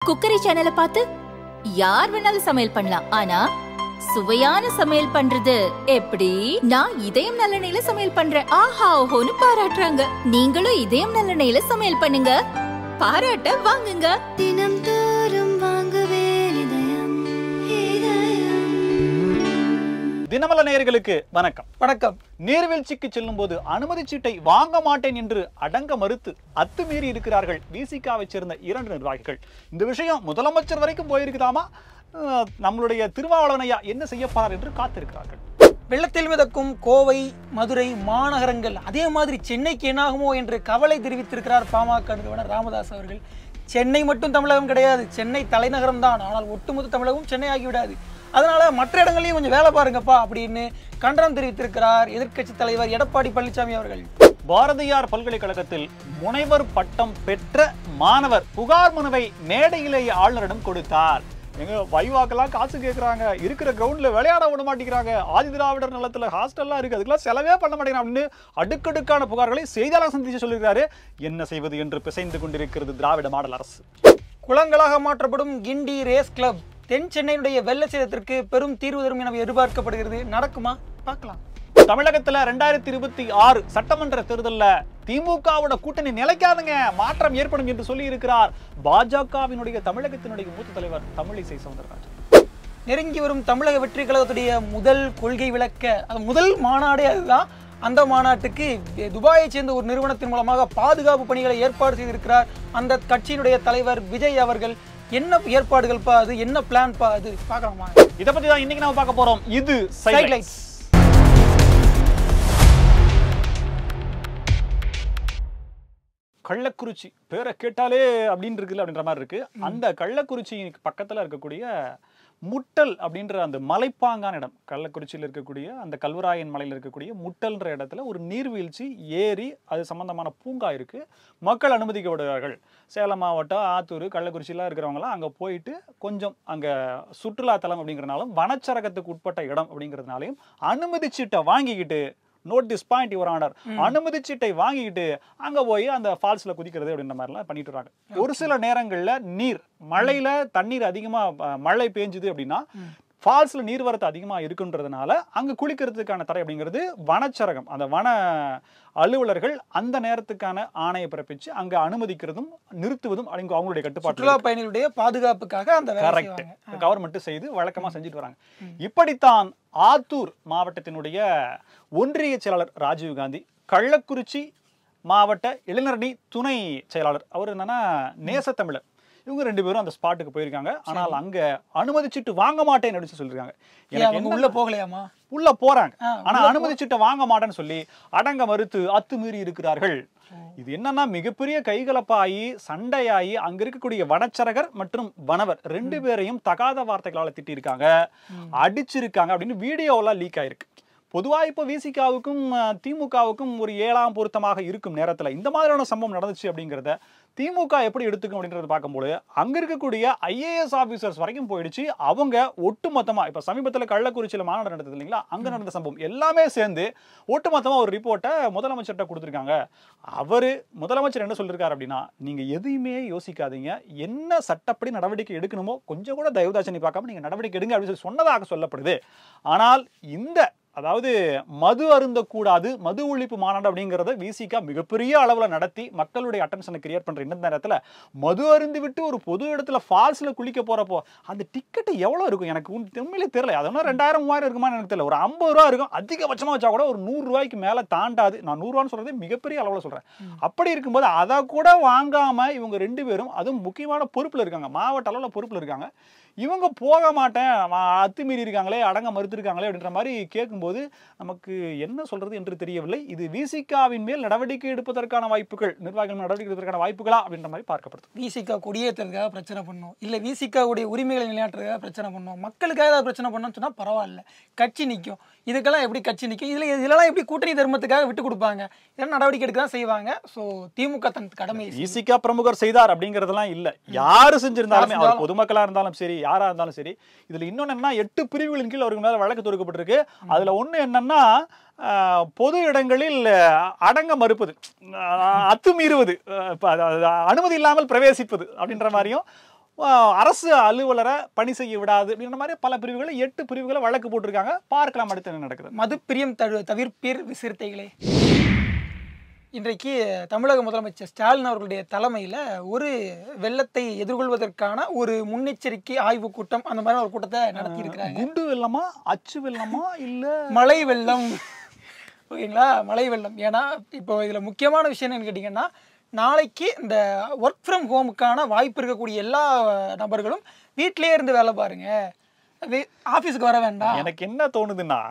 Cookery சேனலை பார்த்து யார் வேணாலும் சமையல் பண்ணலாம் ஆனா சுவையான சமையல் பண்றது எப்படி நான் இதயம் நல்லெண்ணெயில சமையல் பண்றேன் ஆஹா ஓஹோன்னு பாராட்டுறாங்க நீங்களும் இதயம் நல்லெண்ணெயில சமையல் பண்ணுங்க பாராட்ட வாங்குங்க தினம் தோறும் வாங்குவே இதயம் இதயம் தினமல நேயர்களுக்கு வணக்கம் வணக்கம் நீர்வீழ்ச்சிக்கு செல்லும் போது அனுமதி சீட்டை வாங்க மாட்டேன் என்று அடங்க மறுத்து அத்துமீறி இருக்கிறார்கள் விசிகாவை சேர்ந்த இரண்டு நிர்வாகிகள் இந்த விஷயம் முதலமைச்சர் வரைக்கும் போயிருக்குதாமா அஹ், நம்மளுடைய திருமாவளவன் ஐயா என்ன செய்ய போறார் என்று காத்திருக்கிறார்கள் வெள்ளத்தில் மிதக்கும் கோவை மதுரை மாநகரங்கள் அதே மாதிரி சென்னைக்கு என்னாகுமோ என்று கவலை தெரிவித்திருக்கிறார் பாமக நிறுவனர் ராமதாஸ் அவர்கள் சென்னை மட்டும் தமிழகம் கிடையாது சென்னை தலைநகரம் தான் ஆனால் ஒட்டுமொத்த தமிழகம் சென்னை ஆகிவிடாது அதனால மற்ற இடங்களையும் கொஞ்சம் வேலை பாருங்கப்பா அப்படின்னு கண்டனம் தெரிவித்திருக்கிறார் எதிர்க்கட்சி தலைவர் எடப்பாடி பழனிசாமி அவர்கள் பாரதியார் பல்கலைக்கழகத்தில் முனைவர் பட்டம் பெற்ற மாணவர் புகார் மனுவை மேடையிலேயே ஆளுநரிடம் கொடுத்தார் எங்க வைவாக்கெல்லாம் காசு கேட்குறாங்க இருக்கிற கிரவுண்ட்ல விளையாட விட மாட்டேங்கிறாங்க ஆதி திராவிடர் நிலத்துல ஹாஸ்டல்லாம் இருக்கு அதுக்கெல்லாம் செலவே பண்ண மாட்டேங்கிறாங்க அப்படின்னு அடுக்கடுக்கான புகார்களை செய்தியாளர் சந்திச்சு சொல்லியிருக்காரு என்ன செய்வது என்று பிசைந்து கொண்டிருக்கிறது திராவிட மாடல் அரசு குளங்களாக மாற்றப்படும் கிண்டி ரேஸ் கிளப் தென் சென்னையினுடைய வெள்ள சேதத்திற்கு பெரும் தீர்வு தரும் என எதிர்பார்க்கப்படுகிறது நடக்குமா பார்க்கலாம் தமிழகத்துல ரெண்டாயிரத்தி இருபத்தி ஆறு சட்டமன்ற தேர்தல்ல திமுகவோட கூட்டணி நிலைக்காதுங்க மாற்றம் ஏற்படும் என்று சொல்லி இருக்கிறார் பாஜகவினுடைய தமிழகத்தினுடைய மூத்த தலைவர் தமிழிசை சவுந்தரராஜன் நெருங்கி வரும் தமிழக வெற்றி கழகத்துடைய முதல் கொள்கை விளக்க அது முதல் மாநாடே அதுதான் அந்த மாநாட்டுக்கு துபாயைச் சேர்ந்த ஒரு நிறுவனத்தின் மூலமாக பாதுகாப்பு பணிகளை ஏற்பாடு செய்திருக்கிறார் அந்த கட்சியினுடைய தலைவர் விஜய் அவர்கள் என்ன ஏற்பாடுகள் பா அது என்ன பிளான் பா அது பார்க்கலாமா இத பத்தி தான் இன்னைக்கு நம்ம பார்க்க போறோம் இது Sidelights. சைட்லைட்ஸ் கள்ளக்குறிச்சி பேரை கேட்டாலே அப்படின்னு இருக்குல்ல அப்படின்ற மாதிரி இருக்கு அந்த கள்ளக்குறிச்சி பக்கத்துல இருக்கக்கூடிய முட்டல் அப்படின்ற அந்த மலைப்பாங்கான இடம் கள்ளக்குறிச்சியில் இருக்கக்கூடிய அந்த கல்வராயன் மலையில் இருக்கக்கூடிய முட்டல்ன்ற இடத்துல ஒரு நீர்வீழ்ச்சி ஏரி அது சம்பந்தமான பூங்கா இருக்கு மக்கள் அனுமதிக்கப்படுவார்கள் சேலம் மாவட்டம் ஆத்தூர் கள்ளக்குறிச்சிலாம் இருக்கிறவங்களாம் அங்கே போயிட்டு கொஞ்சம் அங்கே சுற்றுலாத்தலம் அப்படிங்கிறனாலும் வனச்சரகத்துக்கு உட்பட்ட இடம் அப்படிங்கிறதுனாலையும் அனுமதி சீட்டை வாங்கிக்கிட்டு note this point your honour அனுமதி சீட்டை வாங்கிக்கிட்டு அங்க போய் அந்த ஃபால்ஸ்ல குதிக்கிறது அப்படின்ற மாதிரிலாம் பண்ணிட்டு வராங்க ஒரு சில நேரங்கள்ல நீர் மழையில தண்ணீர் அதிகமா அஹ், மழை பெஞ்சுது அப்படின்னா ஃபால்ஸ்ல நீர்வரத்து அதிகமா இருக்குன்றதுனால அங்க குளிக்கிறதுக்கான தடை அப்படிங்கிறது வனச்சரகம் அந்த வன அலுவலர்கள் அந்த நேரத்துக்கான ஆணையை பிறப்பிச்சு அங்க அனுமதிக்கிறதும் நிறுத்துவதும் அவங்க அவங்களுடைய கட்டுப்பாட்டு சுற்றுலா பயணிகளுடைய பாதுகாப்புக்காக அந்த வேலை கரெக்ட் செய்வாங்க கவர்மெண்ட் செய்து வழக்கமா செஞ்சுட்டு வராங்க இப்படித்தான் ஆத்தூர் மாவட்டத்தினுடைய ஒன்றிய செயலாளர் ராஜீவ் காந்தி கள்ளக்குறிச்சி மாவட்ட இளைஞரணி துணை செயலாளர் அவர் என்னன்னா நேசத்தமிழர் இவங்க ரெண்டு பேரும் அந்த ஸ்பாட்டுக்கு போயிருக்காங்க ஆனால் அங்க அனுமதிச்சிட்டு வாங்க மாட்டேன் அப்படின்னு சொல்லியிருக்காங்க ஏன் எனக்கு அவங்க என்ன- உள்ள போகலையாமா உள்ள போறாங்க ஆ, ஆனா உள்ள அனுமதிச்சிட்ட வாங்க மாட்டேன்னு சொல்லி அடங்க மறுத்து அத்துமீறி இருக்கிறார்கள் இது என்னன்னா மிகப்பெரிய கைகலப்பாயி சண்டையாயி அங்க இருக்கக்கூடிய வனச்சரகர் மற்றும் வனவர் ரெண்டு பேரையும் தகாத வார்த்தைகளால திட்டியிருக்காங்க அடிச்சிருக்காங்க அப்படின்னு வீடியோலாம் லீக் ஆயிருக்கு பொதுவா இப்போ விசிகாவுக்கும் திமுகவுக்கும் ஒரு ஏழாம் பொருத்தமாக இருக்கும் நேரத்துல இந்த மாதிரியான சம்பவம் நடந்துச்சு அப்படிங்கிறத திமுக எப்படி எடுத்துக்கும் அப்படின்றத பார்க்கும்போது அங்க இருக்கக்கூடிய ஐஏஎஸ் ஆபீசர்ஸ் வரைக்கும் போயிடுச்சு அவங்க ஒட்டுமொத்தமா இப்ப சமீபத்துல கள்ளக்குறிச்சியில மாநாடு நடந்தது இல்லைங்களா அங்க நடந்த சம்பவம் எல்லாமே சேர்ந்து ஒட்டுமொத்தமா ஒரு ரிப்போர்ட்டை முதலமைச்சர்கிட்ட கொடுத்துருக்காங்க அவரு முதலமைச்சர் என்ன சொல்லியிருக்காரு அப்படின்னா நீங்க எதையுமே யோசிக்காதீங்க என்ன சட்டப்படி நடவடிக்கை எடுக்கணுமோ கொஞ்சம் கூட தயவுதாட்சணி பார்க்காம நீங்க நடவடிக்கை எடுங்க அப்படின்னு சொல்லி சொன்னதாக சொல்லப்படுது ஆனால் இந்த அதாவது மது அருந்தக்கூடாது மது ஒழிப்பு மாநாடு அப்படிங்கிறத விசிகா மிகப்பெரிய அளவுல நடத்தி மக்களுடைய அட்டென்ஷனை கிரியேட் பண்ற இந்த நேரத்துல மது அருந்து விட்டு ஒரு பொது இடத்துல ஃபால்ஸ்ல குளிக்க போறப்போ அந்த டிக்கெட் எவ்வளவு இருக்கும் எனக்கு உண்- உண்மையிலே தெரியல அது ஒன்றும் ரெண்டாயிரம் மூவாயிரம் இருக்குமான்னு எனக்கு தெரியல ஒரு ஐம்பது ரூபா இருக்கும் அதிகபட்சமா வச்சா கூட ஒரு நூறு ரூபாய்க்கு மேல தாண்டாது நான் நூறு ரூபான்னு சொல்றது மிகப்பெரிய அளவுல சொல்றேன் அப்படி இருக்கும்போது அதை கூட வாங்காம இவங்க ரெண்டு பேரும் அதுவும் முக்கியமான பொறுப்புல இருக்காங்க மாவட்ட அளவுல பொறுப்புல இருக்காங்க இவங்க போக மாட்டேன் வா- அத்துமீறி இருக்காங்களே அடங்க மறுத்திருக்காங்களே அப்படின்ற மாதிரி கேட்கும்போது நமக்கு என்ன சொல்றது என்று தெரியவில்லை இது விசிகாவின் மேல் நடவடிக்கை எடுப்பதற்கான வாய்ப்புகள் நிர்வாகிகள் மேல் நடவடிக்கை எடுப்பதற்கான வாய்ப்புகளா அப்படின்ற மாதிரி பார்க்கப்படுது விசிகா கொடியேற்றுறதுக்காக பிரச்சனை பண்ணோம் இல்லை விசிகாவுடைய உரிமைகளை நிலைநாட்டுறதுக்காக பிரச்சனை பண்ணோம் மக்களுக்காக ஏதாவது பிரச்சனை பண்ணோம்னு சொன்னால் பரவாயில்ல கட்சி நிற்கும் இதுக்கெல்லாம் எப்படி கட்சி நிற்கும் இதில் இதெல்லாம் எப்படி கூட்டணி தர்மத்துக்காக விட்டு கொடுப்பாங்க இதெல்லாம் நடவடிக்கை எடுக்க தான் செய்வாங்க ஸோ திமுக தன் கடமையை செய்யும். விசிகா பிரமுகர் செய்தார் அப்படிங்கறதெல்லாம் இல்ல யாரு செஞ்சிருந்தாலுமே யார் அவர் செஞ்சாலும். பொதுமக்களா இருந்தாலும் சரி யாரா இருந்தாலும் சரி இதுல இன்னொன்னு என்னன்னா எட்டு பிரிவுகளின் கீழ் அவருக்கு மேல வழக்கு தொடுக்கப்பட்டிருக்கு அதுல ஒண்ணு என்னன்னா ஆஹ், பொது இடங்களில் அஹ், அடங்க மறுப்பது அஹ், அத்துமீறுவது அஹ், இப்ப அது- அது அனுமதி இல்லாமல் பிரவேசிப்பது அப்படின்ற மாதிரியும் ஆஹ், அரசு அலுவலரை பணி செய்ய விடாது அப்படின்ற மாதிரி பல பிரிவுகளை எட்டு பிரிவுகளை வழக்கு போட்டிருக்காங்க பார்க்கலாம் அடுத்து என்ன நடக்குது மது பிரியம் தடு தவிர்ப்பீர் சிறுத்தைகளே இன்றைக்கு தமிழக முதலமைச்சர் ஸ்டாலின் அவர்களுடைய தலைமையில் ஒரு வெள்ளத்தை எதிர்கொள்வதற்கான ஒரு முன்னெச்சரிக்கை ஆய்வு கூட்டம் அந்த மாதிரி ஒரு கூட்டத்தை நடத்தி இருக்கிறாங்க குண்டு வெள்ளமா அச்சு வெள்ளமா இல்ல மழை வெள்ளம் ஓகேங்களா மழை வெள்ளம் ஏன்னா இப்போ இதில் முக்கியமான விஷயம் என்னன்னு கேட்டிங்கன்னா நாளைக்கு இந்த ஒர்க் ஃப்ரம் ஹோமுக்கான வாய்ப்பு இருக்கக்கூடிய எல்லா நபர்களும் வீட்டிலே இருந்து வேலை பாருங்க ஆஃபீஸுக்கு வர வேண்டாம் எனக்கு என்ன தோணுதுன்னா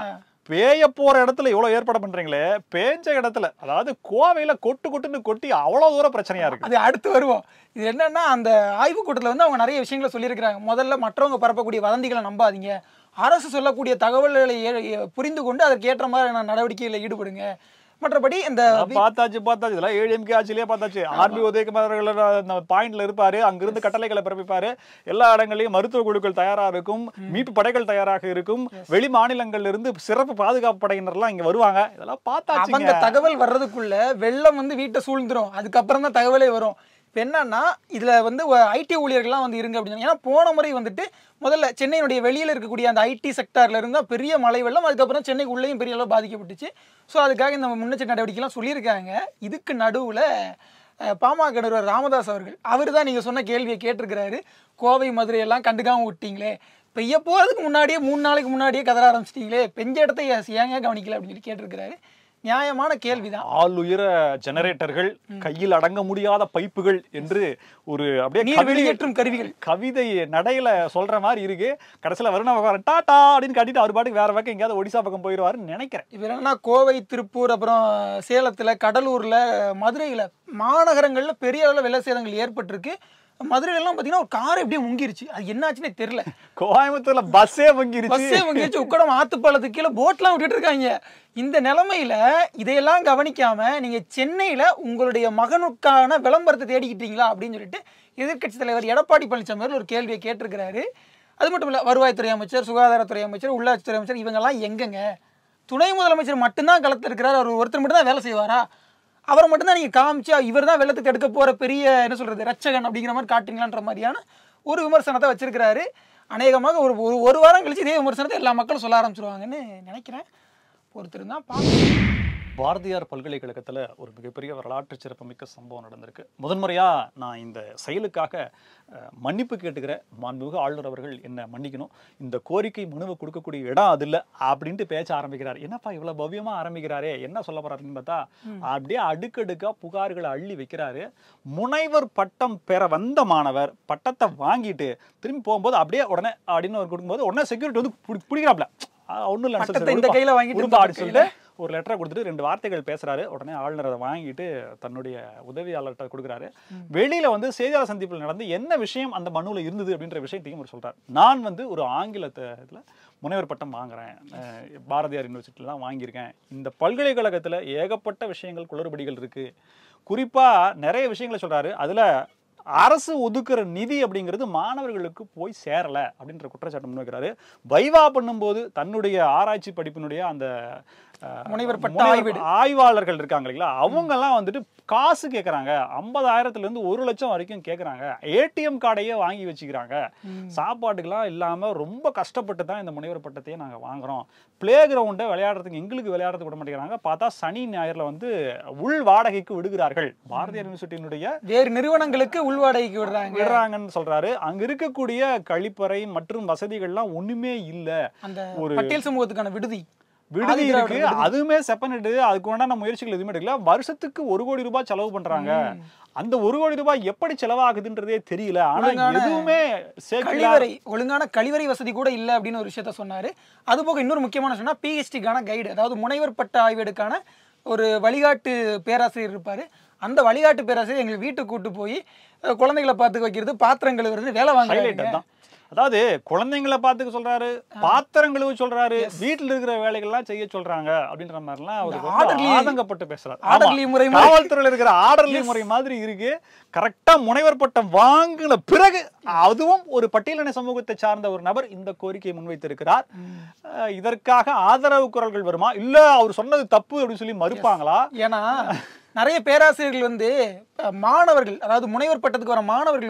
பேய போற இடத்துல இவ்வளவு ஏற்பாடு பண்றீங்களே பேஞ்ச இடத்துல அதாவது கோவையில கொட்டு கொட்டுன்னு கொட்டி அவ்வளவு தூரம் பிரச்சனையா இருக்கு அது அடுத்து வருவோம் இது என்னன்னா அந்த ஆய்வுக் கூட்டத்தில் வந்து அவங்க நிறைய விஷயங்களை சொல்லியிருக்கிறாங்க முதல்ல மற்றவங்க பரப்பக்கூடிய வதந்திகளை நம்பாதீங்க அரசு சொல்லக்கூடிய தகவல்களை ஏ- ஏ- புரிந்து கொண்டு அதற்கு ஏற்ற மாதிரி நடவடிக்கைகளில் ஈடுபடுங்க மற்றபடி இந்த அதான் பார்த்தாச்சு பார்த்தாச்சு இதெல்லாம் ஏடிஎம்கே ஆட்சியிலே பார்த்தாச்சு ஆர்பி உதயகுமார் அவர்கள் அந்த பாயிண்ட்ல இருப்பாரு அங்கிருந்து கட்டளைகளை பிறப்பிப்பாரு எல்லா இடங்களையும் மருத்துவ குழுக்கள் தயாரா இருக்கும் மீட்பு படைகள் தயாராக இருக்கும் வெளி மாநிலங்கள்ல இருந்து சிறப்பு பாதுகாப்பு படையினர்லாம் இங்க வருவாங்க இதெல்லாம் அவங்க பார்த்தாச்சுங்க தகவல் வர்றதுக்குள்ள வெள்ளம் வந்து வீட்டை சூழ்ந்துரும் அதுக்கப்புறம் தான் தகவலே வரும் இப்போ என்னன்னா இதுல வந்து ஐடி ஊழியர்கள்லாம் வந்து இருங்க அப்படின்னு சொன்னாங்க. ஏன்னா போன முறை வந்துட்டு முதல்ல சென்னையினுடைய வெளியில இருக்கக்கூடிய அந்த ஐடி செக்டார்ல இருந்தா பெரிய மழை வெள்ளம் அதுக்கப்புறம் சென்னைக்கு உள்ளேயும் பெரிய அளவு பாதிக்கப்பட்டுச்சு ஸோ அதுக்காக இந்த முன்னெச்சரிக்கை நடவடிக்கைலாம் சொல்லியிருக்காங்க இதுக்கு நடுவுல அஹ், பாமக நிறுவனர் ராமதாஸ் அவர்கள் அவர் தான் நீங்கள் சொன்ன கேள்வியை கேட்டிருக்கிறாரு கோவை மதுரை எல்லாம் கண்டுக்காம விட்டீங்களே பெய்ய போகிறதுக்கு முன்னாடியே மூணு நாளைக்கு முன்னாடியே கதற ஆரம்பிச்சிட்டீங்களே பெஞ்ச இடத்த ஏங்க கவனிக்கல அப்படின்னு சொல்லி கேட்டிருக்கிறாரு நியாயமான கேள்விதான் ஆளுயர ஜெனரேட்டர்கள் கையில் அடங்க முடியாத பைப்புகள் என்று ஒரு அப்படியே நீர் கவிதை வெளியேற்றும் கருவிகள் கவிதை நடையில சொல்ற மாதிரி இருக்கு கடைசியில வருண பகவான் டாடா அப்படின்னு கட்டிட்டு அவர் பாட்டுக்கு வேற பக்கம் எங்கேயாவது ஒடிசா பக்கம் போயிடுவாருன்னு நினைக்கிறேன் இப்போ என்னன்னா கோவை திருப்பூர் அப்புறம் சேலத்துல கடலூர்ல மதுரையில மாநகரங்கள்ல பெரிய அளவில் வெள்ள சேதங்கள் ஏற்பட்டிருக்கு மதுரையிலலாம் பார்த்தீங்கன்னா ஒரு கார் எப்படியே முங்கிருச்சு அது என்னாச்சுன்னே தெரியல கோயம்புத்தூர்ல பஸ்ஸே வங்கிருச்சு பஸ்ஸே முங்கிருச்சு உக்கடம் ஆத்துப்பாலத்துக்கு கீழே போட்லாம் விட்டுட்டு இருக்காங்க இந்த நிலைமையில இதையெல்லாம் கவனிக்காம நீங்க சென்னையில உங்களுடைய மகனுக்கான விளம்பரத்தை தேடிக்கிட்டீங்களா அப்படின்னு சொல்லிட்டு எதிர்க்கட்சி தலைவர் எடப்பாடி பழனிசாமி அவர்கள் ஒரு கேள்வியை கேட்டிருக்கிறாரு அது மட்டும் இல்லை வருவாய்த்துறை அமைச்சர் சுகாதாரத்துறை அமைச்சர் உள்ளாட்சித்துறை அமைச்சர் இவங்கெல்லாம் எங்கங்க துணை முதலமைச்சர் மட்டும்தான் களத்தில் இருக்கிறார் அவர் ஒருத்தர் மட்டும் தான் வேலை செய்வாரா அவரை மட்டும்தான் நீங்கள் காமிச்சு இவர் தான் வெள்ளத்தை தடுக்க போகிற பெரிய என்ன சொல்கிறது ரட்சகன் அப்படிங்கிற மாதிரி காட்டுங்களான்ற மாதிரியான ஒரு விமர்சனத்தை வச்சிருக்கிறாரு அநேகமாக ஒரு ஒரு ஒரு வாரம் கழிச்சு இதே விமர்சனத்தை எல்லா மக்களும் சொல்ல ஆரம்பிச்சிருவாங்கன்னு நினைக்கிறேன் பொறுத்திருந்தா பார்க்கலாம் பாரதியார் பல்கலைக்கழகத்துல ஒரு மிகப்பெரிய வரலாற்று சிறப்புமிக்க சம்பவம் நடந்திருக்கு முதன்முறையா நான் இந்த செயலுக்காக அஹ், மன்னிப்பு கேட்டுக்கிற மாண்புமிகு ஆளுநர் அவர்கள் என்ன மன்னிக்கணும் இந்த கோரிக்கை மனுவை கொடுக்கக்கூடிய இடம் அது இல்லை அப்படின்ட்டு பேச ஆரம்பிக்கிறார் என்னப்பா இவ்வளவு பவ்யமா ஆரம்பிக்கிறாரே என்ன சொல்ல போறாருன்னு பார்த்தா அப்படியே அடுக்கடுக்கா புகார்களை அள்ளி வைக்கிறாரு முனைவர் பட்டம் பெற வந்த மாணவர் பட்டத்தை வாங்கிட்டு திரும்பி போகும்போது அப்படியே உடனே அப்படின்னு அவர் கொடுக்கும்போது உடனே செக்யூரிட்டி வந்து பிடி- பிடிக்கிறாப்ல ஒன்றும் இல்லை பட்டத்தை இந்த கையில வாங்கிட்டு இந்த அப்படின்னு கையில. சொல்லிட்டு ஒரு லெட்டரை கொடுத்துட்டு ரெண்டு வார்த்தைகள் பேசுறாரு உடனே ஆளுநர் அதை வாங்கிட்டு தன்னுடைய உதவியாளர்கிட்ட கொடுக்குறாரு வெளியில வந்து செய்தியாளர் சந்திப்பில் நடந்து என்ன விஷயம் அந்த மனுவில் இருந்தது அப்படின்ற விஷயத்தையும் அவர் சொல்றாரு நான் வந்து ஒரு ஆங்கிலத்துல முனைவர் பட்டம் வாங்குறேன் அஹ் பாரதியார் யூனிவர்சிட்டியில் தான் வாங்கியிருக்கேன் இந்த பல்கலைக்கழகத்துல ஏகப்பட்ட விஷயங்கள் குளறுபடிகள் இருக்கு குறிப்பா நிறைய விஷயங்களை சொல்றாரு அதுல அரசு ஒதுக்குற நிதி அப்படிங்கிறது மாணவர்களுக்கு போய் சேரல அப்படின்ற குற்றச்சாட்டு முன்வைக்கிறாரு வைவா பண்ணும்போது தன்னுடைய ஆராய்ச்சி படிப்பினுடைய அந்த அஹ், முனைவர் பட்ட முனைவர் ஆய்வீடு. ஆய்வாளர்கள் இருக்காங்க இல்லைங்களா அவங்க எல்லாம் வந்துட்டு காசு கேட்கறாங்க ஐம்பதாயிரத்துல இருந்து ஒரு லட்சம் வரைக்கும் கேட்கறாங்க ஏடிஎம் கார்டையே வாங்கி வச்சுக்கிறாங்க சாப்பாட்டுக்கெல்லாம் இல்லாம ரொம்ப கஷ்டப்பட்டு தான் இந்த முனைவர் பட்டத்தையே நாங்க வாங்குறோம் பிளே கிரவுண்டை விளையாடுறதுக்கு எங்களுக்கு விளையாடுறதுக்கு விட மாட்டேங்கிறாங்க பார்த்தா சனி ஞாயிறுல வந்து உள் வாடகைக்கு விடுகிறார்கள் பாரதியார் யூனிவர்சிட்டியினுடைய வேறு நிறுவனங்களுக்கு உள்வாடகைக்கு விடுறாங்க விடுறாங்கன்னு சொல்றாரு அங்க இருக்கக்கூடிய கழிப்பறை மற்றும் வசதிகள்லாம் ஒண்ணுமே இல்ல அந்த ஒரு- பட்டியல் சமூகத்துக்கான விடுதி விடுதி ஆதிதிராவிடர் இருக்கு விடுதி. அதுவுமே செப்பனிட்டு அதுக்கு உண்டான முயற்சிகள் எதுவுமே எடுக்கல வருஷத்துக்கு ஒரு கோடி ரூபாய் செலவு பண்றாங்க அந்த ஒரு கோடி ரூபாய் எப்படி செலவாகுதுன்றதே தெரியல ஆனா ஒழுங்கான எதுவுமே சேர்க்கல கழிவறை ஒழுங்கான கழிவறை வசதி கூட இல்லை அப்படின்னு ஒரு விஷயத்த சொன்னாரு அது போக இன்னொரு முக்கியமான சொன்னா பிஹெச்டிக்கான கைடு அதாவது முனைவர் பட்ட ஆய்வேடுக்கான ஒரு வழிகாட்டு பேராசிரியர் இருப்பாரு அந்த வழிகாட்டு பேராசிரியர் எங்களுக்கு வீட்டுக்கு கூட்டு போய் அஹ், குழந்தைகளை பார்த்துக்க வைக்கிறது பாத்திரம் கழுவுறது வேலை ஹைலைட் வாங்க தான் அதாவது குழந்தைங்களை பாத்துக்க சொல்றாரு பாத்திரம் கழுவ சொல்றாரு வீட்டுல இருக்கிற வேலைகள்லாம் செய்ய சொல்றாங்க அப்படின்ற மாதிரிலாம் அவர் இந்த ரொம்ப orderly- ஆதங்கப்பட்டு பேசுறாரு orderly ஆமா. முறை மாதிரி. காவல்துறையில இருக்கிற ஆர்டர்லி முறை மாதிரி இருக்கு கரெக்டா முனைவர் பட்டம் வாங்கின பிறகு அதுவும் ஒரு பட்டியலின சமூகத்தை சார்ந்த ஒரு நபர் இந்த கோரிக்கையை முன்வைத்திருக்கிறார் அஹ், இதற்காக ஆதரவு குரல்கள் வருமா இல்ல அவர் சொன்னது தப்பு அப்படின்னு சொல்லி மறுப்பாங்களா ஏன்னா நிறைய பேராசிரியர்கள் வந்து அஹ், மாணவர்கள் அதாவது முனைவர் பட்டத்துக்கு வர மாணவர்கள் வந்து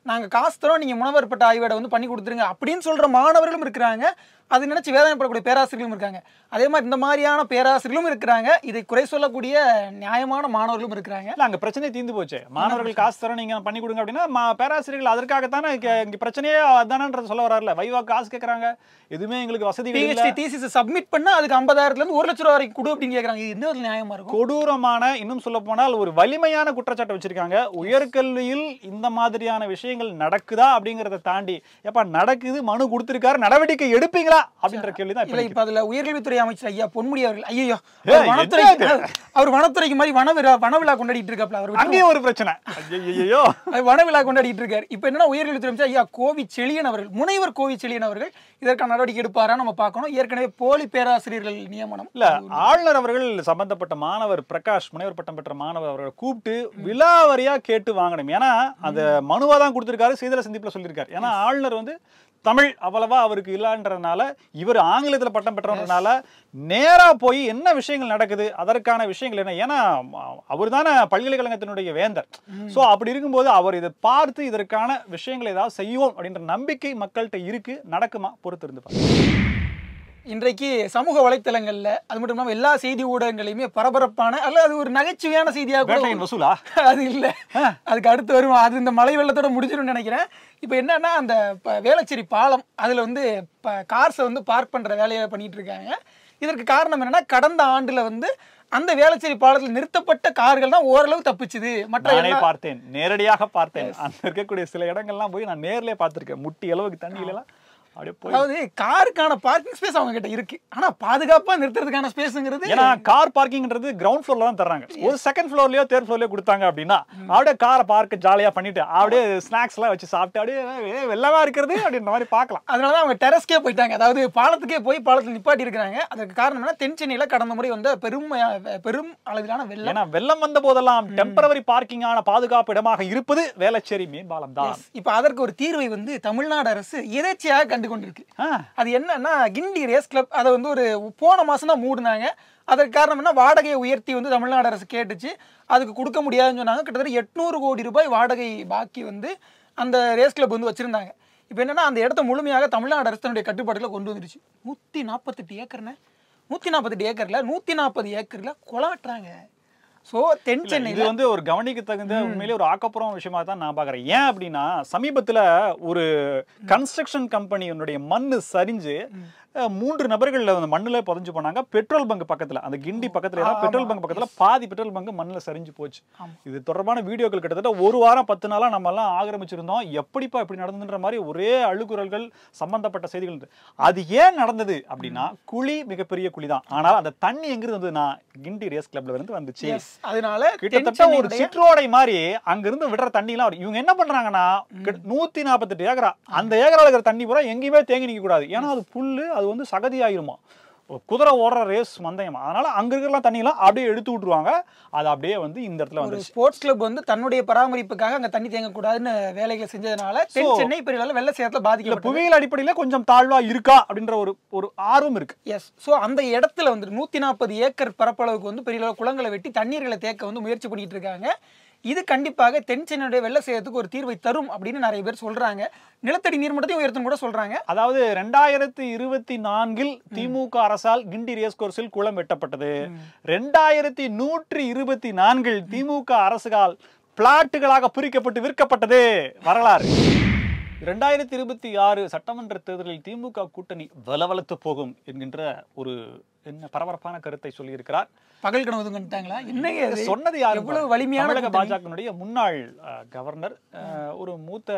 நாங்க காசு தரோம் நீங்க முனவர்பட்ட ஆய்வேடை வந்து பண்ணி கொடுத்துருங்க அப்படின்னு சொல்ற மாணவர்களும் இருக்கிறாங்க அது நினைச்சு வேதனைப்படக்கூடிய பேராசிரியர்களும் இருக்காங்க அதே மாதிரி இந்த மாதிரியான பேராசிரியர்களும் இருக்கிறாங்க இதை குறை சொல்லக்கூடிய நியாயமான மாணவர்களும் இருக்கிறாங்க இல்ல அங்க பிரச்சனை தீர்ந்து போச்சு மாணவர்கள் காசு தர நீங்க பண்ணி கொடுங்க அப்படின்னா மா- பேராசிரியர்கள் அதற்காகத்தானே இங்க இங்க பிரச்சனையே அதானன்றது சொல்ல வராருல வைவா காசு கேக்குறாங்க எதுவுமே எங்களுக்கு வசதிகள் இல்ல பிஹெச்டி தீசிஸ் சப்மிட் பண்ணா அதுக்கு ஐம்பதாயிரத்துல இருந்து ஒரு லட்ச ரூபா வரைக்கும் கொடு அப்படின்னு கேக்குறாங்க இது என்ன ஒரு நியாயமா இருக்கும் கொடூரமான இன்னும் சொல்ல போனால் ஒரு வலிமையான குற்றச்சாட்டை வச்சிருக்காங்க உயர்கல்வியில் இந்த மாதிரியான விஷயங்கள் நடக்குதா அப்படிங்கறத தாண்டி எப்ப நடக்குது மனு கொடுத்திருக்காரு நடவடிக்கை எடுப்பீங்களா அப்படின்ற கேள்விதான் இப்ப இல்ல நிக்குது. இப்ப அதுல உயர்கல்வித்துறை அமைச்சர் ஐயா பொன்முடி அவர்கள் ஐயோ ஏய், அவர் வனத்துறைக்கு என்ன அவர் வனத்துறைக்கு மாதிரி வனவிழா வனவிழா கொண்டாடிட்டு இருக்காப்ல அவர் விட்டு- அங்கேயும் ஒரு பிரச்சனை ஐயோ அவர் வனவிழா கொண்டாடிட்டு இருக்காரு இப்ப என்னன்னா உயர்கல்வித்துறை அமைச்சர் ஐயா கோவி செழியன் அவர்கள் முனைவர் கோவி செழியன் அவர்கள் இதற்கான நடவடிக்கை எடுப்பாரா நம்ம பார்க்கணும் ஏற்கனவே போலி பேராசிரியர்கள் நியமனம் இல்ல ஆளுநர் அவர்கள் சம்பந்தப்பட்ட மாணவர் பிரகாஷ் முனைவர் பட்டம் பெற்ற மாணவர் அவர்களை கூப்பிட்டு விலாவரியா கேட்டு வாங்கணும் ஏன்னா அந்த மனுவா தான் கொடுத்திருக்காரு சீதள சந்திப்புல சொல்லியிருக்காரு ஏன்னா ஆளுநர் வந்து தமிழ் அவ்வளவா அவருக்கு இல்லன்றதுனால இவர் ஆங்கிலத்துல பட்டம் பெற்றதுனால நேரா போய் என்ன விஷயங்கள் நடக்குது அதற்கான விஷயங்கள் என்ன ஏன்னா அவர் தானே பல்கலைக்கழகத்தினுடைய வேந்தர் சோ அப்படி இருக்கும்போது அவர் இதை பார்த்து இதற்கான விஷயங்களை ஏதாவது செய்வோம் அப்படின்ற நம்பிக்கை மக்கள்கிட்ட இருக்கு நடக்குமா பொறுத்து இருந்து பாருங்க. இன்றைக்கு சமூக வலைத்தளங்கள்ல அது மட்டும் இல்லாம எல்லா செய்தி ஊடகங்களையுமே பரபரப்பான அல்ல அது ஒரு நகைச்சுவையான செய்தியாக கூட வேட்டையின் வசூலா அது இல்ல அதுக்கு அடுத்து வரும் அது இந்த மழை வெள்ளத்தோட முடிஞ்சிரும்னு நினைக்கிறேன் இப்போ என்னன்னா அந்த ப- வேளச்சேரி பாலம் அதுல வந்து கார்ஸை வந்து பார்க் பண்ற வேலையை பண்ணிட்டு இருக்காங்க இதற்கு காரணம் என்னன்னா கடந்த ஆண்டுல வந்து அந்த வேளச்சேரி பாலத்தில் நிறுத்தப்பட்ட கார்கள் தான் ஓரளவு தப்பிச்சுது மற்ற நானே எல்லா- பார்த்தேன் நேரடியாக பார்த்தேன் அங்க இருக்கக்கூடிய சில இடங்கள்லாம் போய் நான் நேர்லயே பார்த்திருக்கேன் முட்டி அளவுக்கு தண்ணியில எல்லாம் அப்படியே போய் அதாவது காருக்கான பார்க்கிங் ஸ்பேஸ் அவங்க கிட்ட இருக்கு ஆனா பாதுகாப்பா நிறுத்துறதுக்கான ஸ்பேஸ்ங்கிறது ஏன்னா கார் பார்க்கிங்ன்றது கிரவுண்ட் ஃப்ளோர்ல தான் தர்றாங்க ஒரு செகண்ட் ஃப்ளோர்லயோ தேர்ட் ஃப்ளோர்லயோ கொடுத்தாங்க அப்படின்னா அப்படியே காரை பார்க்க ஜாலியா பண்ணிட்டு அப்படியே ஸ்நாக்ஸ் எல்லாம் வச்சு சாப்பிட்டு அப்படியே ஏ, வெள்ளமா இருக்கிறது அப்படின்ற மாதிரி பார்க்கலாம் அதனால தான் அவங்க டெரஸ்க்கே போயிட்டாங்க அதாவது பாலத்துக்கே போய் பாலத்தில் நிப்பாட்டி இருக்கிறாங்க அதுக்கு காரணம் என்ன தென் சென்னையில கடந்த முறை வந்த பெரும் பெரும் அளவிலான வெள்ளம் ஏன்னா வெள்ளம் வந்த போதெல்லாம் டெம்பரவரி பார்க்கிங்கான பாதுகாப்பு இடமாக இருப்பது வேளச்சேரி மேம்பாலம் தான் இப்ப அதற்கு ஒரு தீர்வை வந்து தமிழ்நாடு அரசு எதேச்சையாக கண்டு கொண்டிருக்கு ஆ. அது என்னன்னா கிண்டி ரேஸ் கிளப் அதை வந்து ஒரு போன மாசம் தான் மூடினாங்க அதற்கு காரணம் என்ன வாடகையை உயர்த்தி வந்து தமிழ்நாடு அரசு கேட்டுச்சு அதுக்கு கொடுக்க முடியாதுன்னு சொன்னாங்க கிட்டத்தட்ட எட்நூறு கோடி ரூபாய் வாடகை பாக்கி வந்து அந்த ரேஸ் கிளப் வந்து வச்சிருந்தாங்க இப்போ என்னன்னா அந்த இடத்த முழுமையாக தமிழ்நாடு அரசு தன்னுடைய கட்டுப்பாட்டுல கொண்டு வந்துருச்சு நூற்றி நாற்பத்தெட்டு ஏக்கர்னு நூற்றி நாற்பத்தெட்டு ஏக்கர்ல நூற்றி நாற்பது ஏக்கர்ல கொலை வெட்டுறாங்க ஸோ தென் இல்ல, சென்னையில் இது வந்து ஒரு கவனிக்க தகுந்த உண்மையிலே ஒரு ஆக்கப்பூர்வ விஷயமா தான் நான் பாக்குறேன் ஏன் அப்படின்னா சமீபத்துல ஒரு கன்ஸ்ட்ரக்ஷன் கம்பெனியினுடைய மண்ணு சரிஞ்சு அஹ், மூன்று நபர்கள் அந்த மண்ணுல புதைஞ்சு போனாங்க பெட்ரோல் பங்க் பக்கத்துல அந்த கிண்டி பக்கத்துல தான் பெட்ரோல் பங்க் பக்கத்துல பாதி பெட்ரோல் பங்க் மண்ணுல சரிஞ்சு போச்சு இது தொடர்பான வீடியோக்கள் கிட்டத்தட்ட ஒரு வாரம் பத்து நாளா நம்ம எல்லாம் ஆக்கிரமிச்சிருந்தோம் எப்படிப்பா இப்படி நடந்துன்ற மாதிரி ஒரே அழுகுரல்கள் சம்பந்தப்பட்ட செய்திகள் இருந்து. அது ஏன் நடந்தது அப்படின்னா குழி மிகப்பெரிய குழி தான் ஆனால் அந்த தண்ணி எங்கிருந்து வந்ததுன்னா கிண்டி ரேஸ் கிளப்ல இருந்து வந்துச்சு எஸ் அதனால தென் கிட்டத்தட்ட ஒரு சென்னையுடைய- சிற்றோடை மாதிரி அங்க இருந்து விடுற தண்ணி எல்லாம் வரும். இவங்க என்ன பண்றாங்கன்னா கிட்ட- நூத்தி நாற்பத்தெட்டு ஏக்கரா அந்த ஏக்கரால இருக்கிற தண்ணி பூரா எங்கேயுமே தேங்கி நிக்க கூடாது ஏன்னா அது புல்லு அது வந்து சகதி ஆயிருமா ஒரு குதிரை ஓடுற ரேஸ் மந்தயம் அதனால அங்க இருக்கிற தண்ணி எல்லாம் அப்படியே எடுத்து விட்டுருவாங்க அது அப்படியே வந்து இந்த இடத்துல ஒரு வந்துருச்சு ஸ்போர்ட்ஸ் கிளப் வந்து தன்னுடைய பராமரிப்புக்காக அங்க தண்ணி தேங்கக்கூடாதுன்னு வேலைகளை செஞ்சதுனால தென் So- சென்னை பெரிய அளவுல வெள்ள சேதத்துல இல்ல பாதிக்கப்பட்டது புவியியல் அடிப்படையில கொஞ்சம் தாழ்வா இருக்கா அப்படின்ற ஒரு ஒரு ஆர்வம் இருக்கு எஸ் ஸோ அந்த இடத்துல வந்து நூத்தி நாற்பது ஏக்கர் பரப்பளவுக்கு வந்து பெரிய அளவு குளங்களை வெட்டி தண்ணீர்களை தேக்க வந்து முயற்சி பண்ணிட்டு இருக்காங்க இது கண்டிப்பாக தென் சென்னையுடைய வெள்ள சேதத்துக்கு ஒரு தீர்வை தரும் அப்படின்னு நிறைய பேர் சொல்றாங்க நிலத்தடி நீர்மட்டத்தையும் உயர்த்தும் கூட சொல்றாங்க அதாவது ரெண்டாயிரத்தி இருபத்தி நான்கில் திமுக அரசால் கிண்டி ரேஸ் கோர்ஸில் குளம் வெட்டப்பட்டது ரெண்டாயிரத்தி நூற்றி இருபத்தி நான்கில் திமுக அரசுகால் பிளாட்டுகளாக பிரிக்கப்பட்டு விற்கப்பட்டது வரலாறு ரெண்டாயிரத்தி இருபத்தி ஆறு சட்டமன்ற தேர்தலில் திமுக கூட்டணி வலவலத்து போகும் என்கின்ற ஒரு என்ன பரபரப்பான கருத்தை சொல்லியிருக்கிறார் பகல் கனவு எதுவும் கண்டுட்டாங்களா என்னங்க இது? சொன்னது யாரு எவ்வளவு வலிமையான தமிழக கூட்டணி. பாஜகனுடைய முன்னாள் அஹ், கவர்னர் அஹ், ஒரு மூத்த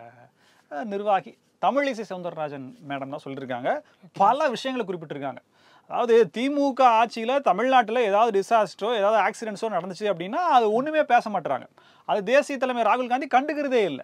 அஹ், நிர்வாகி தமிழிசை சவுந்தரராஜன் மேடம் தான் சொல்லியிருக்காங்க பல விஷயங்களை குறிப்பிட்டிருக்காங்க அதாவது திமுக ஆட்சியில தமிழ்நாட்டுல ஏதாவது டிசாஸ்டரோ ஏதாவது ஆக்சிடென்ட்ஸோ நடந்துச்சு அப்படின்னா அது ஒண்ணுமே பேச மாட்டாங்க அது தேசிய தலைமை ராகுல் காந்தி கண்டுக்கிறதே இல்லை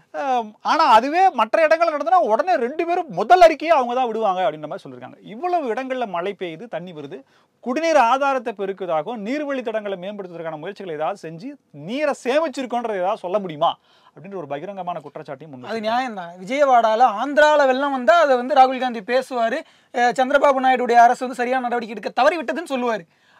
ஆனா அதுவே மற்ற இடங்கள்ல நடந்தனா உடனே ரெண்டு பேரும் முதல் அறிக்கையை அவங்க தான் விடுவாங்க அப்படின்ற மாதிரி சொல்லியிருக்காங்க இவ்வளவு இடங்கள்ல மழை பெய்யுது தண்ணி வருது குடிநீர் ஆதாரத்தை பெருக்குவதாகவும் நீர்வழி தடங்களை மேம்படுத்துவதற்கான முயற்சிகளை ஏதாவது செஞ்சு நீரை சேமிச்சிருக்கோன்றது ஏதாவது சொல்ல முடியுமா அப்படின்ற ஒரு பகிரங்கமான குற்றச்சாட்டையும் முன் அது நியாயம்தான் விஜயவாடால ஆந்திரால வெள்ளம் வந்தா அதை வந்து ராகுல் காந்தி பேசுவாரு அஹ் சந்திரபாபு நாயுடுடைய அரசு வந்து சரியான நடவடிக்கை எடுக்க தவறி விட்டதுன்னு சொல்லுவாரு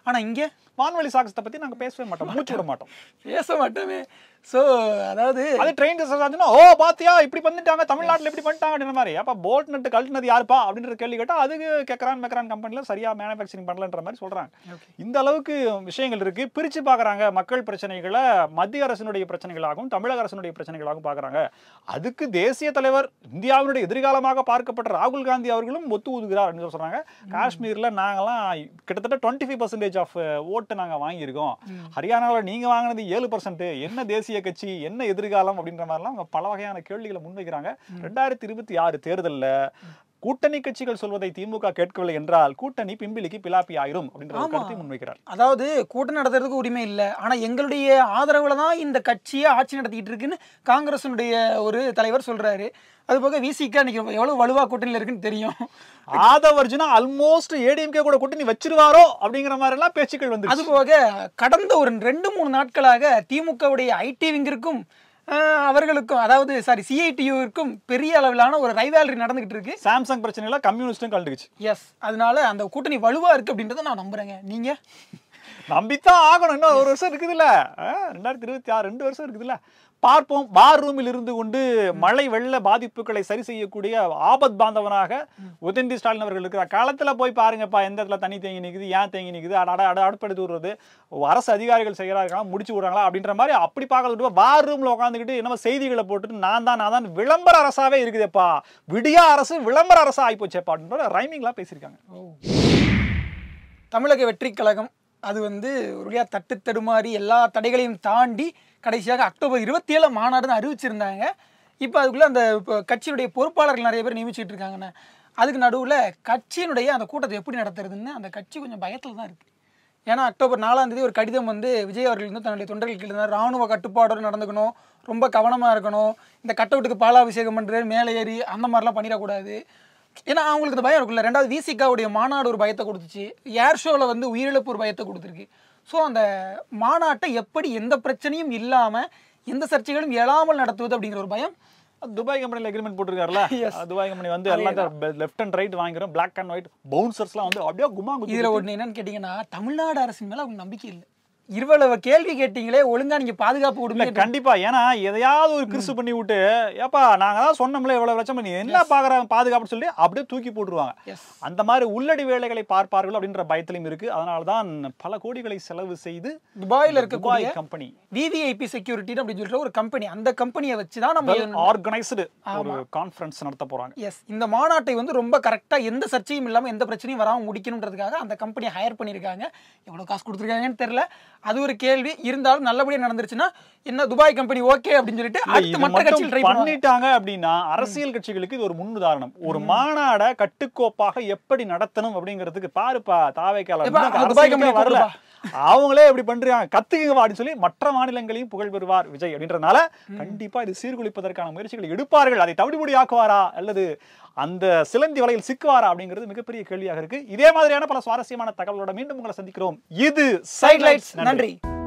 ஆனா இங்க வான்வழி சாகசத்தை பத்தி நாங்க பேசவே மாட்டோம் மூச்சு விட மாட்டோம் பேச மாட்டோமே சோ அதாவது அது ட்ரெயின் ஆச்சுன்னா ஓ பாத்தியா இப்படி பண்ணிட்டாங்க தமிழ்நாட்டுல இப்படி பண்ணிட்டாங்க அப்படின்ற மாதிரி அப்ப போட் நட்டு கழட்டினது யாருப்பா அப்படின்ற கேள்வி கேட்டா அதுக்கு கெக்ரான் மெக்ரான் கம்பெனில சரியா மேனுஃபேக்சரிங் பண்ணலன்ற மாதிரி சொல்றாங்க இந்த அளவுக்கு விஷயங்கள் இருக்கு பிரிச்சு பாக்குறாங்க மக்கள் பிரச்சனைகளை மத்திய அரசினுடைய பிரச்சனைகளாகவும் தமிழக அரசினுடைய பிரச்சனைகளாகவும் பாக்குறாங்க அதுக்கு தேசிய தலைவர் இந்தியாவினுடைய எதிர்காலமாக பார்க்கப்பட்ட ராகுல் காந்தி அவர்களும் ஒத்து ஊதுகிறார் அப்படின்னு சொல்றாங்க காஷ்மீர்ல நாங்கெல்லாம் கிட்டத்தட்ட டுவெண்ட்டி ஃபைவ் பர்சன்டேஜ் ஆஃப் ஓட்டு நாங்க வாங்கியிருக்கோம் ஹரியானாவில் நீங்க வாங்கினது ஏழு பர்சன்ட் என்ன தேசிய கட்சி என்ன எதிர்காலம் அப்படின்ற மாதிரிலாம் அவங்க பல வகையான கேள்விகளை முன்வைக்கிறாங்க ரெண்டாயிரத்தி இருபத்தி ஆறு தேர்தல்ல கூட்டணி கட்சிகள் சொல்வதை திமுக கேட்கவில்லை என்றால் கூட்டணி பிம்பிலிக்கு பிலாப்பி ஆயிரும் அப்படின்ற ஒரு ஆமா. கருத்தை முன்வைக்கிறார் அதாவது கூட்டம் நடத்துறதுக்கு உரிமை இல்லை ஆனா எங்களுடைய ஆதரவுல தான் இந்த கட்சியை ஆட்சி நடத்திக்கிட்டு இருக்குன்னு காங்கிரஸினுடைய ஒரு தலைவர் சொல்றாரு அது போக விசிகா இன்னைக்கு எவ்வளவு வலுவா கூட்டணியில இருக்குன்னு தெரியும் ஆதவ் அர்ஜுனா ஆல்மோஸ்ட் ஏடிஎம்கே கூட கூட்டணி வச்சிருவாரோ அப்படிங்கிற மாதிரி எல்லாம் பேச்சுக்கள் வந்து அது போக கடந்த ஒரு ரெண்டு மூணு நாட்களாக திமுகவுடைய ஐடி விங்கிற்கும் ஆஹ், அவர்களுக்கும் அதாவது சாரி சிஐடியுவிற்கும் பெரிய அளவிலான ஒரு ரைவாலரி நடந்துகிட்டு இருக்கு சாம்சங் பிரச்சனையில கம்யூனிஸ்டும் கலந்துக்குச்சு எஸ் அதனால அந்த கூட்டணி வலுவா இருக்கு அப்படின்றத நான் நம்புறேங்க நீங்க நம்பித்தான் ஆகணும் இன்னும் ஒரு வருஷம் இருக்குதுல்ல அஹ், ரெண்டாயிரத்தி இருபத்தி ஆறு ரெண்டு வருஷம் இருக்குதுல்ல பார்ப்போம் பார் ரூமில் இருந்து கொண்டு மழை வெள்ள பாதிப்புகளை சரி செய்யக்கூடிய ஆபத் பாந்தவனாக உதயநிதி ஸ்டாலின் அவர்கள் இருக்கிறார் காலத்துல போய் பாருங்கப்பா எந்த இடத்துல தண்ணி தேங்கி நிக்குது ஏன் தேங்கி நிக்குது அட அட அட அடுப்படுத்து விடுறது அரசு அதிகாரிகள் செய்கிறார்களா முடிச்சு விடுறாங்களா அப்படின்ற மாதிரி அப்படி பார்க்கறது விட்டு பார் ரூம்ல உட்காந்துக்கிட்டு என்னமோ செய்திகளை போட்டுட்டு நான் தான் நான் தான் விளம்பர அரசாவே இருக்குதேப்பா விடியா அரசு விளம்பர அரசா ஆயிப்போச்சேப்பா அப்படின்ற ரைமிங்லாம் பேசியிருக்காங்க தமிழக வெற்றி கழகம் அது வந்து ஒரு வழியா தட்டு தடுமாறி எல்லா தடைகளையும் தாண்டி கடைசியாக அக்டோபர் இருபத்தி ஏழு மாநாடுன்னு அறிவிச்சிருந்தாங்க இப்போ அதுக்குள்ள அந்த இப்போ கட்சியினுடைய பொறுப்பாளர்கள் நிறைய பேர் நியமிச்சிட்டு இருக்காங்கண்ணே அதுக்கு நடுவில் கட்சியினுடைய அந்த கூட்டத்தை எப்படி நடத்துறதுன்னு அந்த கட்சி கொஞ்சம் பயத்தில் தான் இருக்குது ஏன்னா அக்டோபர் நாலாம் தேதி ஒரு கடிதம் வந்து விஜய் அவர்கள் வந்து தன்னுடைய தொண்டர்களுக்கு எழுதினார் ராணுவ கட்டுப்பாடோடு நடந்துக்கணும் ரொம்ப கவனமாக இருக்கணும் இந்த கட்டவுட்டுக்கு பாலாபிஷேகம் பண்ணுறது மேலே ஏறி அந்த மாதிரிலாம் பண்ணிடக்கூடாது ஏன்னா அவங்களுக்கு இந்த பயம் இருக்குல்ல ரெண்டாவது விசிகாவுடைய மாநாடு ஒரு பயத்தை கொடுத்துச்சு ஏர் ஷோவில் வந்து உயிரிழப்பு ஒரு பயத்தை கொடுத்துருக்கு ஸோ அந்த மாநாட்டை எப்படி எந்த பிரச்சனையும் இல்லாமல் எந்த சர்ச்சைகளும் எழாமல் நடத்துவது அப்படிங்கிற ஒரு பயம் துபாய் கம்பெனில அக்ரிமெண்ட் போட்டிருக்காருல Yes. துபாய் கம்பெனி வந்து எல்லாம் லெஃப்ட் அண்ட் ரைட் வாங்கிக்கிறோம் பிளாக் அண்ட் ஒயிட் பவுன்சர்ஸ்லாம் வந்து அப்படியே குமா குத்தி இதில் ஒன்று என்னன்னு கேட்டிங்கன்னா தமிழ்நாடு அரசின் மேலே அவங்க நம்பிக்கை இல்லை இவ்வளவு கேள்வி கேட்டீங்களே ஒழுங்கா நீங்கள் பாதுகாப்பு இல்ல கொடுங்க கண்டிப்பா ஏன்னா எதையாவது ஒரு கிறிஸ்து பண்ணி விட்டு ஏப்பா நாங்க தான் சொன்னோம்ல இவ்வளவு லட்சம் பண்ணி என்ன பாக்குற பாதுகாப்பு சொல்லி அப்படியே தூக்கி போட்டுருவாங்க எஸ் அந்த மாதிரி உள்ளடி வேலைகளை பார்ப்பார்கள் அப்படின்ற பயத்திலும் இருக்கு அதனால தான் பல கோடிகளை செலவு செய்து துபாயில் துபாய் இருக்கக்கூடிய கம்பெனி விவிஐபி செக்யூரிட்டி அப்படின்னு சொல்லிட்டு ஒரு கம்பெனி அந்த கம்பெனியை வச்சு தான் நம்ம வெல் ஆர்கனைஸ்டு ஒரு கான்ஃபரன்ஸ் நடத்த போறாங்க எஸ் இந்த மாநாட்டை வந்து ரொம்ப கரெக்டாக எந்த சர்ச்சையும் இல்லாமல் எந்த பிரச்சனையும் வராமல் முடிக்கணுன்றதுக்காக அந்த கம்பெனியை ஹையர் பண்ணியிருக்காங்க எவ்வளோ காசு கொடுத்துருக்காங்கன்னு தெரியல அது ஒரு கேள்வி இருந்தாலும் நல்லபடியாக நடந்துருச்சுன்னா என்ன துபாய் கம்பெனி ஓகே அப்படின்னு சொல்லிட்டு இல்ல, அடுத்து இது மற்ற மட்டும் கட்சியில் ட்ரை பண்ணுவாங்க பண்ணிட்டாங்க அப்படின்னா அரசியல் கட்சிகளுக்கு இது ஒரு முன்னுதாரணம் ஒரு மாநாட கட்டுக்கோப்பாக எப்படி நடத்தணும் அப்படிங்கிறதுக்கு பாருப்பா தாவைக்கால எப்பா, அந்த துபாய் company வரல கூப்பிடுப்பா. அவங்களே எப்படி பண்றாங்க கத்துக்குங்க அப்படின்னு சொல்லி மற்ற மாநிலங்களையும் புகழ் பெறுவார் விஜய் அப்படின்றனால கண்டிப்பா இது சீர்குலைப்பதற்கான முயற்சிகளை எடுப்பார்கள் அதை தவிடுபடி ஆக்குவாரா அல்லது அந்த சிலந்தி வலையில் சிக்குவாரா அப்படிங்கிறது மிகப்பெரிய கேள்வியாக இருக்கு இதே மாதிரியான பல சுவாரஸ்யமான தகவலோட மீண்டும் உங்களை சந்திக்கிறோம் இது சைட் லைட்ஸ் நன்றி